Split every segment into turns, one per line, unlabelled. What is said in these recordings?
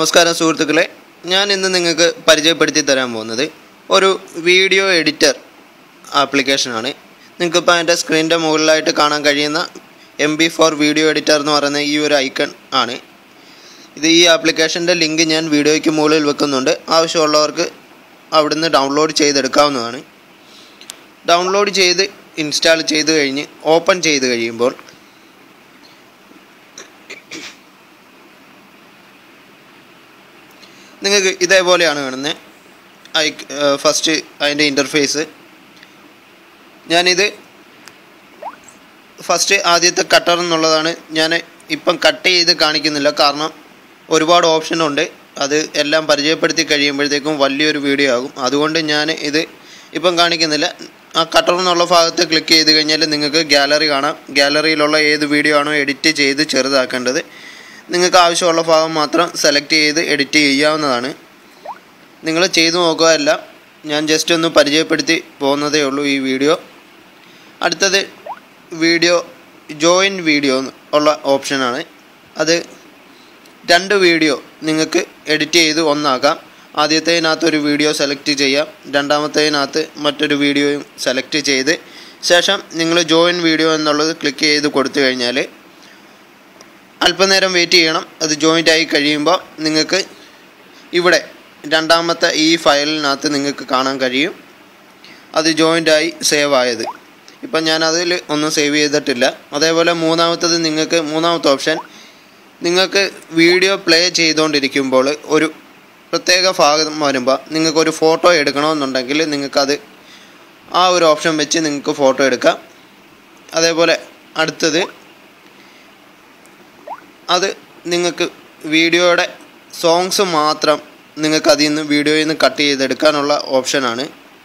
നമസ്കാരം സുഹൃത്തുക്കളെ ഞാൻ ഇന്ന് നിങ്ങൾക്ക് പരിചയപ്പെടുത്തി തരാൻ പോകുന്നത് ഒരു വീഡിയോ എഡിറ്റർ ആപ്ലിക്കേഷനാണ് നിങ്ങൾക്കിപ്പോൾ അതിൻ്റെ സ്ക്രീനിൻ്റെ മുകളിലായിട്ട് കാണാൻ കഴിയുന്ന M B four video editor എന്ന് പറയുന്ന ഈ ഒരു ഐക്കൺ ആണ് ഇത് ഈ ആപ്ലിക്കേഷൻ്റെ ലിങ്ക് ഞാൻ വീഡിയോയ്ക്ക് മുകളിൽ വെക്കുന്നുണ്ട് ആവശ്യമുള്ളവർക്ക് അവിടുന്ന് ഡൗൺലോഡ് ചെയ്തെടുക്കാവുന്നതാണ് ഡൗൺലോഡ് ചെയ്ത് ഇൻസ്റ്റാൾ ചെയ്ത് കഴിഞ്ഞ് ഓപ്പൺ ചെയ്ത് കഴിയുമ്പോൾ നിങ്ങൾക്ക് ഇതേപോലെയാണ് കാണുന്നത് ഐ ഫസ്റ്റ് അതിൻ്റെ ഇൻ്റർഫേസ് ഞാനിത് ഫസ്റ്റ് ആദ്യത്തെ കട്ടർ എന്നുള്ളതാണ് ഞാൻ ഇപ്പം കട്ട് ചെയ്ത് കാണിക്കുന്നില്ല കാരണം ഒരുപാട് ഓപ്ഷൻ ഉണ്ട് അത് എല്ലാം പരിചയപ്പെടുത്തി കഴിയുമ്പോഴത്തേക്കും വലിയൊരു വീഡിയോ ആകും അതുകൊണ്ട് ഞാൻ ഇത് ഇപ്പം കാണിക്കുന്നില്ല ആ കട്ടർ എന്നുള്ള ഭാഗത്ത് ക്ലിക്ക് ചെയ്ത് കഴിഞ്ഞാൽ നിങ്ങൾക്ക് ഗാലറി കാണാം ഗാലറിയിലുള്ള ഏത് വീഡിയോ ആണോ എഡിറ്റ് ചെയ്ത് ചെറുതാക്കേണ്ടത് നിങ്ങൾക്ക് ആവശ്യമുള്ള ഭാഗം മാത്രം സെലക്ട് ചെയ്ത് എഡിറ്റ് ചെയ്യാവുന്നതാണ് നിങ്ങൾ ചെയ്തു നോക്കുക അല്ല ഞാൻ ജസ്റ്റ് ഒന്ന് പരിചയപ്പെടുത്തി പോകുന്നതേ ഉള്ളൂ ഈ വീഡിയോ അടുത്തത് വീഡിയോ ജോയിൻ വീഡിയോ ഉള്ള ഓപ്ഷനാണ് അത് രണ്ട് വീഡിയോ നിങ്ങൾക്ക് എഡിറ്റ് ചെയ്ത് ഒന്നാക്കാം ആദ്യത്തേതിനകത്ത് ഒരു വീഡിയോ സെലക്ട് ചെയ്യാം രണ്ടാമത്തേതിനകത്ത് മറ്റൊരു വീഡിയോയും സെലക്ട് ചെയ്ത് ശേഷം നിങ്ങൾ ജോയിൻ വീഡിയോ എന്നുള്ളത് ക്ലിക്ക് ചെയ്ത് കൊടുത്തു കഴിഞ്ഞാൽ അല്പനേരം വെയിറ്റ് ചെയ്യണം അത് ജോയിൻ്റ് ആയി കഴിയുമ്പോൾ നിങ്ങൾക്ക് ഇവിടെ രണ്ടാമത്തെ ഈ ഫയലിനകത്ത് നിങ്ങൾക്ക് കാണാൻ കഴിയും അത് ജോയിൻ്റ് ആയി സേവ് ആയത് ഇപ്പം ഞാൻ അതിൽ ഒന്നും സേവ് ചെയ്തിട്ടില്ല അതേപോലെ മൂന്നാമത്തത് നിങ്ങൾക്ക് മൂന്നാമത്തെ ഓപ്ഷൻ നിങ്ങൾക്ക് വീഡിയോ പ്ലേ ചെയ്തുകൊണ്ടിരിക്കുമ്പോൾ ഒരു പ്രത്യേക ഭാഗം വരുമ്പോൾ നിങ്ങൾക്കൊരു ഫോട്ടോ എടുക്കണമെന്നുണ്ടെങ്കിൽ നിങ്ങൾക്കത് ആ ഒരു ഓപ്ഷൻ വെച്ച് നിങ്ങൾക്ക് ഫോട്ടോ എടുക്കാം അതേപോലെ അടുത്തത് അത് നിങ്ങൾക്ക് വീഡിയോയുടെ സോങ്സ് മാത്രം നിങ്ങൾക്ക് അതിൽ നിന്ന് വീഡിയോയിൽ നിന്ന് കട്ട് ചെയ്തെടുക്കാനുള്ള ഓപ്ഷനാണ്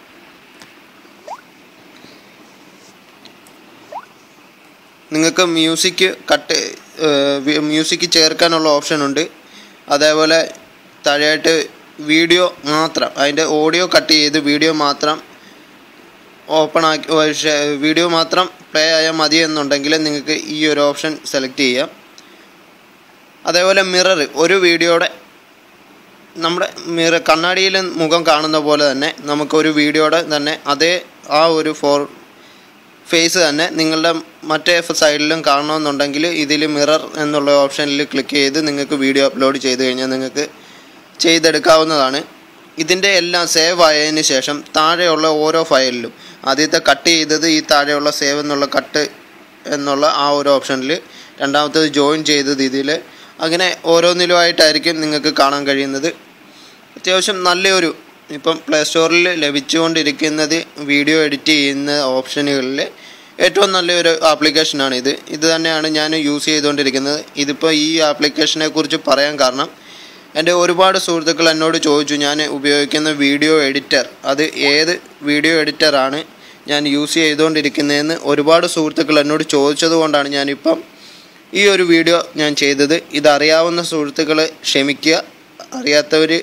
നിങ്ങൾക്ക് മ്യൂസിക് കട്ട് മ്യൂസിക് ചേർക്കാനുള്ള ഓപ്ഷനുണ്ട് അതേപോലെ താഴെയായിട്ട് വീഡിയോ മാത്രം അതിൻ്റെ ഓഡിയോ കട്ട് ചെയ്ത് വീഡിയോ മാത്രം ഓപ്പൺ ആക്കി വീഡിയോ മാത്രം പ്ലേ ആയാൽ മതി എന്നുണ്ടെങ്കിൽ നിങ്ങൾക്ക് ഈ ഒരു ഓപ്ഷൻ സെലക്ട് ചെയ്യാം അതേപോലെ മിറർ ഒരു വീഡിയോയുടെ നമ്മുടെ മിറർ കണ്ണാടിയിൽ മുഖം കാണുന്ന പോലെ തന്നെ നമുക്കൊരു വീഡിയോയുടെ തന്നെ അതേ ആ ഒരു ഫോർ ഫേസ് തന്നെ നിങ്ങളുടെ മറ്റേ സൈഡിലും കാണണമെന്നുണ്ടെങ്കിൽ ഇതിൽ മിറർ എന്നുള്ള ഓപ്ഷനിൽ ക്ലിക്ക് ചെയ്ത് നിങ്ങൾക്ക് വീഡിയോ അപ്ലോഡ് ചെയ്ത് കഴിഞ്ഞാൽ നിങ്ങൾക്ക് ചെയ്തെടുക്കാവുന്നതാണ് ഇതിൻ്റെ എല്ലാം സേവ് ആയതിന് ശേഷം താഴെയുള്ള ഓരോ ഫയലിലും ആദ്യത്തെ കട്ട് ചെയ്തത് ഈ താഴെയുള്ള സേവ് എന്നുള്ള കട്ട് എന്നുള്ള ആ ഒരു ഓപ്ഷനിൽ രണ്ടാമത്തത് ജോയിൻ ചെയ്തത് ഇതിൽ അങ്ങനെ ഓരോന്നിലുമായിട്ടായിരിക്കും നിങ്ങൾക്ക് കാണാൻ കഴിയുന്നത് അത്യാവശ്യം നല്ലൊരു ഇപ്പം പ്ലേ സ്റ്റോറിൽ ലഭിച്ചുകൊണ്ടിരിക്കുന്നത് വീഡിയോ എഡിറ്റ് ചെയ്യുന്ന ഓപ്ഷനുകളിൽ ഏറ്റവും നല്ലൊരു ആപ്ലിക്കേഷനാണ് ഇത് ഇത് തന്നെയാണ് ഞാൻ യൂസ് ചെയ്തുകൊണ്ടിരിക്കുന്നത് ഇതിപ്പോൾ ഈ ആപ്ലിക്കേഷനെ കുറിച്ച് പറയാൻ കാരണം എൻ്റെ ഒരുപാട് സുഹൃത്തുക്കൾ എന്നോട് ചോദിച്ചു ഞാൻ ഉപയോഗിക്കുന്ന വീഡിയോ എഡിറ്റർ അത് ഏത് വീഡിയോ എഡിറ്ററാണ് ഞാൻ യൂസ് ചെയ്തുകൊണ്ടിരിക്കുന്നതെന്ന് ഒരുപാട് സുഹൃത്തുക്കൾ എന്നോട് ചോദിച്ചത് കൊണ്ടാണ് ഞാനിപ്പം ഈ ഒരു വീഡിയോ ഞാൻ ചെയ്തത് ഇതറിയാവുന്ന സുഹൃത്തുക്കൾ ക്ഷമിക്കുക അറിയാത്തവർ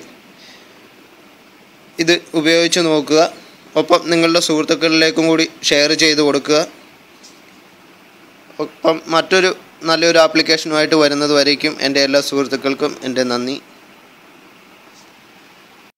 ഇത് ഉപയോഗിച്ച് നോക്കുക ഒപ്പം നിങ്ങളുടെ സുഹൃത്തുക്കളിലേക്കും കൂടി ഷെയർ ചെയ്ത് കൊടുക്കുക ഒപ്പം മറ്റൊരു നല്ലൊരു ആപ്ലിക്കേഷനുമായിട്ട് വരുന്നത് വരേക്കും എൻ്റെ എല്ലാ സുഹൃത്തുക്കൾക്കും എൻ്റെ നന്ദി